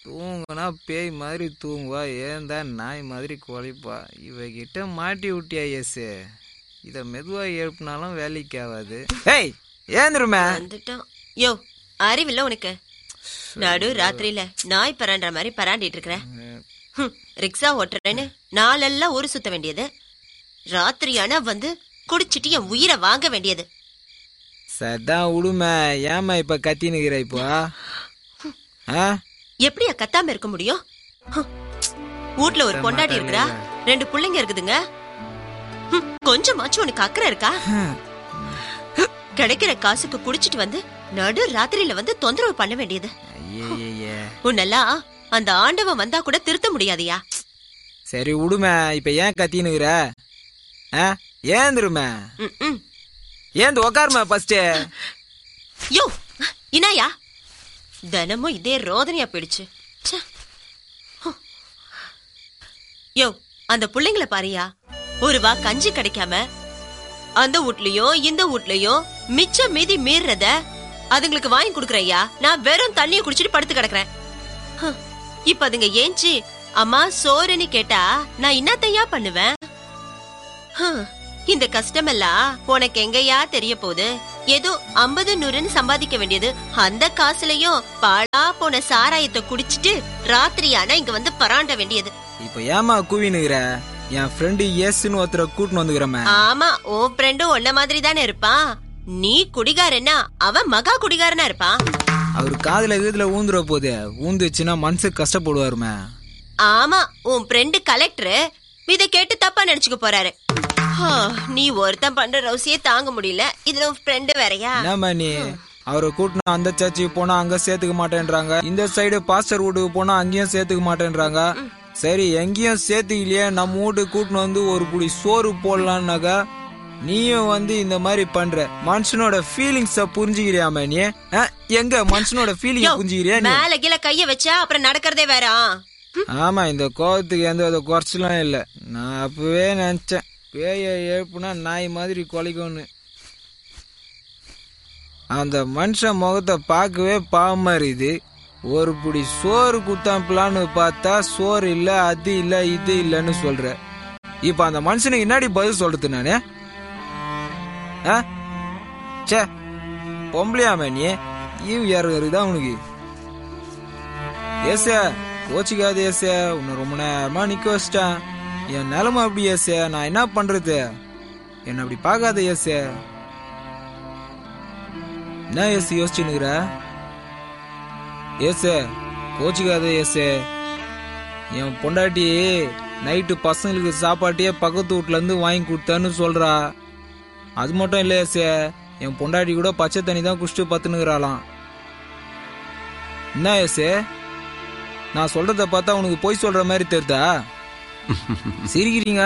தூங்குனா பேய் மாதிரி தூங்குவா ஏந்தா நாய் மாதிரி குலைப்பா இவகிட்ட மாட்டி விட்டியா எஸ் இதை மெதுவாக எழுப்பினாலும் வேலைக்கு ஆகாது ஏய் ஏந்திருமே வந்துட்டான் யோ அறிவில்ல உனக்கு நடு ராத்திரியில நாய் பராண்டுற மாதிரி பராண்டிட்டு இருக்கிற ஹம், ரிக்ஷா ஓட்டுறேன்னு நாளெல்லாம் ஊரு சுத்த வேண்டியது ராத்திரியானா வந்து குடிச்சிட்டு என் உயிரை வாங்க வேண்டியது சதான் விடுமே ஏமா இப்ப கத்தினுக்கிற இப்போ ஆ எப்படியா கத்தாம இருக்க முடியும் ஹம், வீட்ல ஒரு பொண்டாட்டி இருக்கிறா ரெண்டு புள்ளைங்க இருக்குதுங்க ஹம், கொஞ்சமாச்சும் உனக்கு அக்கறை இருக்கா கிடைக்கிற காசுக்கு குடிச்சிட்டு வந்து நடு ராத்திரியில வந்து தொந்தரவு பண்ண வேண்டியது ஐயே உன்னெல்லாம் அந்த ஆண்டவன் வந்தா கூட திருத்த முடியாதியா சரி விடுமே இப்ப ஏன் கத்தினுக்கிற ஆ ஏந்திருமே ம், ம். ஏந்து உக்காருமே ஃபர்ஸ்ட் யோ இனாயா தினமும் இதே ரோதனையா போயிடுச்சு ச்சே. ஹம். யோ அந்த புள்ளைங்கள பாரியா ஒரு வா கஞ்சி கிடைக்காம அந்த வீட்லயும் இந்த வீட்லயும் மிச்சம் மீதி மீறத அதுங்களுக்கு வாங்கி கொடுக்கறையா நான் வெறும் தண்ணிய குடிச்சிட்டு படுத்து கிடக்குறேன் ஹம். இப்ப அதுங்க ஏஞ்சி அம்மா சோறுன்னு கேட்டா நான் என்னத்தையா பண்ணுவேன் ஹம். இந்த கஷ்டமெல்லாம் உனக்கு எங்கயா தெரிய போகுது ஏதோ ஐம்பது நூறுன்னு சம்பாதிக்க வேண்டியது அந்த காசுலயும் பாழா போன சாராயத்தை குடிச்சிட்டு ராத்திரியானா இங்க வந்து பராண்ட வேண்டியது இப்ப ஏமா கூவினுக்கிற என் ஃப்ரெண்டு ஏசுன்னு ஒருத்தரை கூட்டின்னு வந்துக்கிறமே ஆமா உன் ஃப்ரெண்டும் உன்ன மாதிரி தானே இருப்பான் நீ குடிகாரன்னா அவன் மகா குடிகாரனா இருப்பான் அவர் காதுல வீதுல ஊந்துற போது ஊந்துச்சுன்னா மனசு கஷ்டப்படுவாருமே ஆமா உன் ஃப்ரெண்டு கலெக்டர் இத கேட்டு தப்பா நினைச்சுக்க போறாரு ஹா, நீ ஒருத்தன் பண்ற ரவுசியே தாங்க முடியல இதுல உன் ஃப்ரெண்டு வேறயா என்னம்மா நீ அவரை கூட்டினா அந்த சர்ச்சுக்கு போனா அங்க சேர்த்துக்க மாட்டேன்றாங்க இந்த சைடு பாஸ்டர் வீட்டுக்கு போனா அங்கேயும் சேர்த்துக்க மாட்டேன்றாங்க சரி எங்கேயும் சேர்த்துக்கலையே நம்ம வீட்டுக்கு கூட்டின்னு வந்து ஒரு புடி சோறு போடலான்னாக்கா நீயும் வந்து இந்த மாதிரி பண்ற மனுஷனோட ஃபீலிங்ஸ புரிஞ்சுக்கிறியாம நீ ஆ, எங்க மனுஷனோட ஃபீலிங் புரிஞ்சுக்கிறியா நீ மேல கீழ கைய வச்சா அப்புறம் நடக்கிறதே வேற ஆ. ஆமா இந்த கோவத்துக்கு எந்த வித குறைச்சலும் இல்ல நான் அப்பவே நினைச்சேன் பேய எழுப்புனா நாய் மாதிரி கொலைக்கும்னு அந்த மனுஷன் முகத்தை பார்க்கவே பாவமா இருக்குது ஒரு புடி சோறு குத்தாம்பலான்னு பார்த்தா சோறு இல்ல அது இல்ல இது இல்லன்னு சொல்ற இப்ப அந்த மனுஷனுக்கு என்னடி பதில் சொல்றது நானு ஆ? ச்சே பொம்பளையாம நீ ஈவு இறங்குறதுதான் உனக்கு ஏசே கோச்சிக்காத ஏசே உன்னை ரொம்ப நேரமா நிக்க வச்சிட்டேன் என் நிலைமை அப்படி ஏசே நான் என்ன பண்றது என்ன அப்படி பார்க்காத ஏசே என்ன ஏசு யோசிச்சுனுக்குற ஏசே கோச்சிக்காத ஏசே என் பொண்டாட்டி நைட்டு பசங்களுக்கு சாப்பாட்டையே பக்கத்து வீட்ல இருந்து வாங்கி கொடுத்தான்னு சொல்றா அது மட்டும் இல்ல ஏசே என் பொண்டாட்டி கூட பச்சை தண்ணி தான் குடிச்சிட்டு பத்துனுக்குறாளாம் என்ன ஏசே நான் சொல்றத பார்த்தா உனக்கு பொய் சொல்ற மாதிரி தெரியுதா சிரிக்கிறீங்க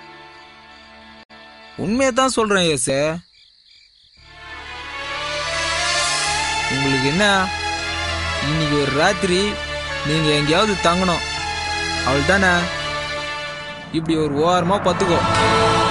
உண்மையை தான் சொல்றேன் ஏசே உங்களுக்கு என்ன இன்னைக்கு ஒரு ராத்திரி நீங்க எங்கேயாவது தங்கணும் அவள் தானே இப்படி ஒரு ஓரமா பத்துக்கோ